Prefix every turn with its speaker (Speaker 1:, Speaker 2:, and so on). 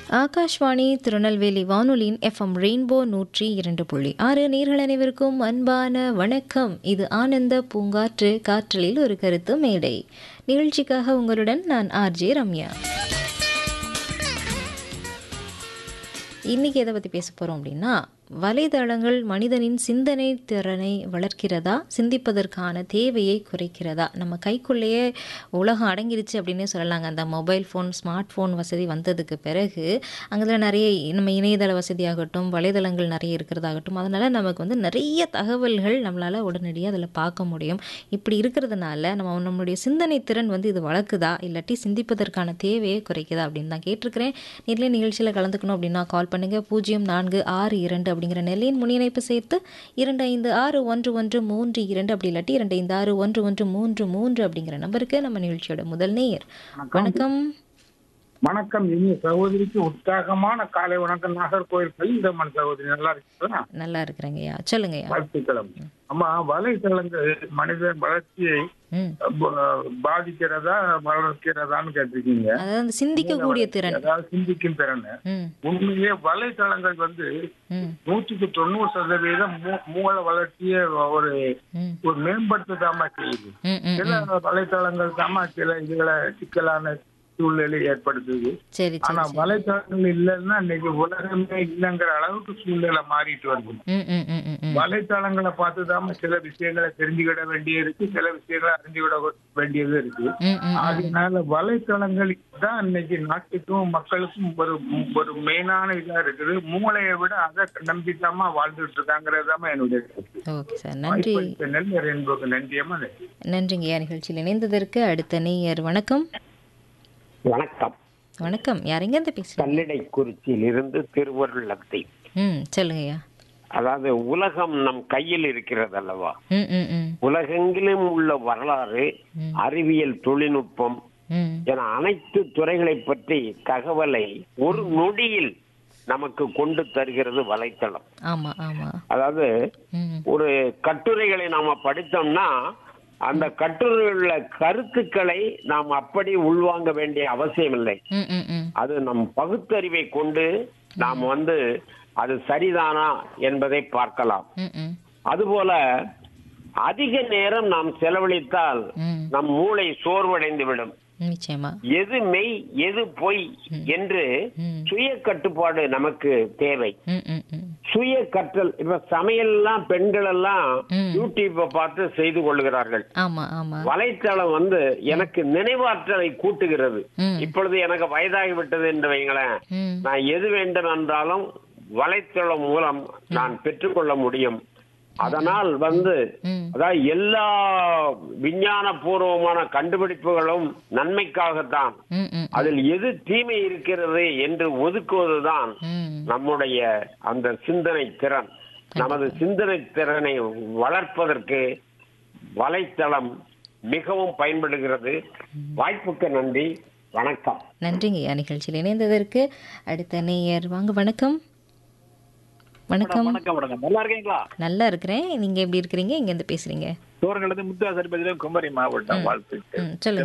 Speaker 1: ஆகாஷ்வாணி திருநெல்வேலி வானொலியின் FM rainbow நூற்றி இரண்டு புள்ளி ஆறு நேர்கள் அனைவருக்கும் அன்பான வணக்கம் இது ஆனந்த பூங்காற்று காற்றலில் ஒரு கருத்து மேடை நிகழ்ச்சிக்காக உங்களுடன் நான் ஆர்ஜே ரம்யா இன்னைக்கு எதை பற்றி பேச போகிறோம் அப்படின்னா வலைதளங்கள் மனிதனின் சிந்தனை திறனை வளர்க்கிறதா சிந்திப்பதற்கான தேவையை குறைக்கிறதா நம்ம கைக்குள்ளேயே உலகம் அடங்கிருச்சு அப்படின்னே சொல்லலாங்க அந்த மொபைல் ஃபோன் ஸ்மார்ட் ஃபோன் வசதி வந்ததுக்கு பிறகு அங்கே நிறைய நம்ம இணையதள வசதியாகட்டும் வலைதளங்கள் நிறைய இருக்கிறதாகட்டும் அதனால் நமக்கு வந்து நிறைய தகவல்கள் நம்மளால் உடனடியாக அதில் பார்க்க முடியும் இப்படி இருக்கிறதுனால நம்ம நம்மளுடைய சிந்தனை திறன் வந்து இது வளர்க்குதா இல்லாட்டி சிந்திப்பதற்கான தேவையை குறைக்குதா அப்படின்னு தான் கேட்டிருக்கிறேன் நேரில் நிகழ்ச்சியில் கலந்துக்கணும் அப்படின்னா கால் பண்ணுங்கள் பூஜ்ஜியம் நான்கு ஆறு இரண்டு அப்படிங்கிற நெல்லையின் முன்னிணைப்பு சேர்த்து இரண்டு ஐந்து ஆறு ஒன்று ஒன்று மூன்று இரண்டு அப்படி இல்லாட்டி இரண்டு ஐந்து ஆறு ஒன்று ஒன்று மூன்று மூன்று அப்படிங்கிற நம்பருக்கு நம்ம நிகழ்ச்சியோட முதல் நேயர் வணக்கம்
Speaker 2: வணக்கம் இனிய சகோதரிக்கு உற்சாகமான காலை வணக்கம் நாகர்கோவில் கலிங்கம்மன் சகோதரி நல்லா இருக்கீங்களா
Speaker 1: நல்லா இருக்கிறேங்கய்யா சொல்லுங்கய்யா
Speaker 2: வாழ்த்துக்களம் அம்மா வலைத்தளங்கள் மனித வளர்ச்சியை
Speaker 1: ம்
Speaker 2: ப- பாதிக்கிறதா வளர்க்கிறதான்னு கேட்டிருக்கீங்க
Speaker 1: அதாவது அந்த சிந்திக்கக்கூடிய திறன்
Speaker 2: அதாவது சிந்திக்கும் திறன்
Speaker 1: ம்
Speaker 2: உண்மையே வலைத்தளங்கள் வந்து
Speaker 1: ம்
Speaker 2: நூற்றுக்கு தொண்ணூறு சதவீதம் மூ- மூல வளர்ச்சியை ஒரு
Speaker 1: ம்
Speaker 2: ஒரு மேம்படுத்ததாம செய்யுது
Speaker 1: ம் ம்
Speaker 2: சில வலைத்தளங்கள் தாமா சில இதுகளை சிக்கலான சூழ்நிலை ஏற்படுத்துது
Speaker 1: சரி
Speaker 2: ஆனா
Speaker 1: சரி
Speaker 2: வலைத்தளங்கள் இல்லைன்னா இன்னைக்கு உலகமே இல்லைங்கிற அளவுக்கு சூழ்நிலை மாறிட்டு வருது
Speaker 1: ம் ம் ம் ம் ம்
Speaker 2: வலைத்தளங்களை பார்த்துதாம சில விஷயங்களை தெரிஞ்சுக்கிட வேண்டியது இருக்கு சில விஷயங்களை அறிஞ்சுக்கிட வேண்டியது இருக்கு
Speaker 1: ம் ம்
Speaker 2: அதனால வலைத்தளங்கள் தான் இன்னைக்கு நாட்டுக்கும் மக்களுக்கும் ஒரு ஒரு மெயினான இதா இருக்குது மூளையை விட அதை நம்பித்தாம வாழ்ந்துட்டு இருக்காங்கிறதாம என்னுடைய கருத்து.
Speaker 1: ஓகே சார் நன்றி
Speaker 2: வாய்ப்பளித்த நெல் என்பது நன்றியம்மா நன்றி
Speaker 1: நன்றிங்கய்யா நிகழ்ச்சியில் இணைந்ததற்கு அடுத்த நேயர் வணக்கம்
Speaker 3: வணக்கம்
Speaker 1: வணக்கம் யாரெங்கேருந்து பேசுகிறீங்க
Speaker 3: கல்லிடைக்குறிச்சியில் இருந்து திருவருளத்தை
Speaker 1: ம் சொல்லுங்கய்யா
Speaker 3: அதாவது உலகம் நம் கையில் இருக்கிறது அல்லவா
Speaker 1: ம் ம் ம்
Speaker 3: உலகெங்கிலும் உள்ள வரலாறு
Speaker 1: ம்.
Speaker 3: அறிவியல் தொழில்நுட்பம்
Speaker 1: ம்
Speaker 3: என அனைத்து துறைகளை பற்றி தகவலை ஒரு நொடியில் நமக்கு கொண்டு தருகிறது வலைத்தளம்
Speaker 1: ஆமாம் ஆமாம்
Speaker 3: அதாவது
Speaker 1: ம்
Speaker 3: ஒரு கட்டுரைகளை நாம படித்தோம்னா அந்த கட்டுரையுள்ள கருத்துக்களை நாம் அப்படி உள்வாங்க வேண்டிய அவசியம் இல்லை
Speaker 1: ம் ம் ம்
Speaker 3: அது நம் பகுத்தறிவை கொண்டு நாம் வந்து அது சரிதானா என்பதை பார்க்கலாம்
Speaker 1: ம் ம்
Speaker 3: அதுபோல அதிக நேரம் நாம் செலவழித்தால்
Speaker 1: ம்
Speaker 3: நம் மூளை சோர்வடைந்து விடும்
Speaker 1: நிச்சயமா
Speaker 3: எது மெய் எது பொய் என்று
Speaker 1: ம்
Speaker 3: சுய கட்டுப்பாடு நமக்கு தேவை
Speaker 1: ம் ம் ம்
Speaker 3: சுய கற்றல் இப்ப சமையல் எல்லாம் பெண்கள் எல்லாம்
Speaker 1: ம்.
Speaker 3: யூடியூப்பை பார்த்து செய்து கொள்கிறார்கள்
Speaker 1: ஆமாம் ஆமாம்
Speaker 3: வலைத்தளம் வந்து எனக்கு நினைவாற்றலை கூட்டுகிறது
Speaker 1: ம்
Speaker 3: இப்பொழுது எனக்கு வயதாகி விட்டது என்று வைங்களேன்
Speaker 1: ம்
Speaker 3: நான் எது வேண்டும் என்றாலும் வலைத்தளம் மூலம் நான் பெற்றுக்கொள்ள முடியும் அதனால் வந்து
Speaker 1: ம்
Speaker 3: அதாவது எல்லா விஞ்ஞான பூர்வமான கண்டுபிடிப்புகளும் நன்மைக்காகத்தான்
Speaker 1: ம் ம்
Speaker 3: அதில் எது தீமை இருக்கிறது என்று ஒதுக்குவதுதான்
Speaker 1: ம்
Speaker 3: நம்முடைய அந்த சிந்தனை திறன் நமது சிந்தனை திறனை வளர்ப்பதற்கு வலைத்தளம் மிகவும் பயன்படுகிறது வாய்ப்புக்கு நன்றி வணக்கம்
Speaker 1: நன்றிங்கய்யா நிகழ்ச்சியில் இணைந்ததற்கு அடுத்த நேயர் வாங்க வணக்கம் வணக்கம்
Speaker 4: வணக்கம் வணக்கம் நல்லா இருக்கீங்களா
Speaker 1: நல்லா இருக்கிறேன் நீங்கள் எப்படி இருக்கிறீங்க இங்கேருந்து பேசுகிறீங்க
Speaker 4: தோரங்களது முத்துவாசர் பதிலும் குமரி மாவட்டம் வாழ்த்து
Speaker 1: ம் சொல்லுங்க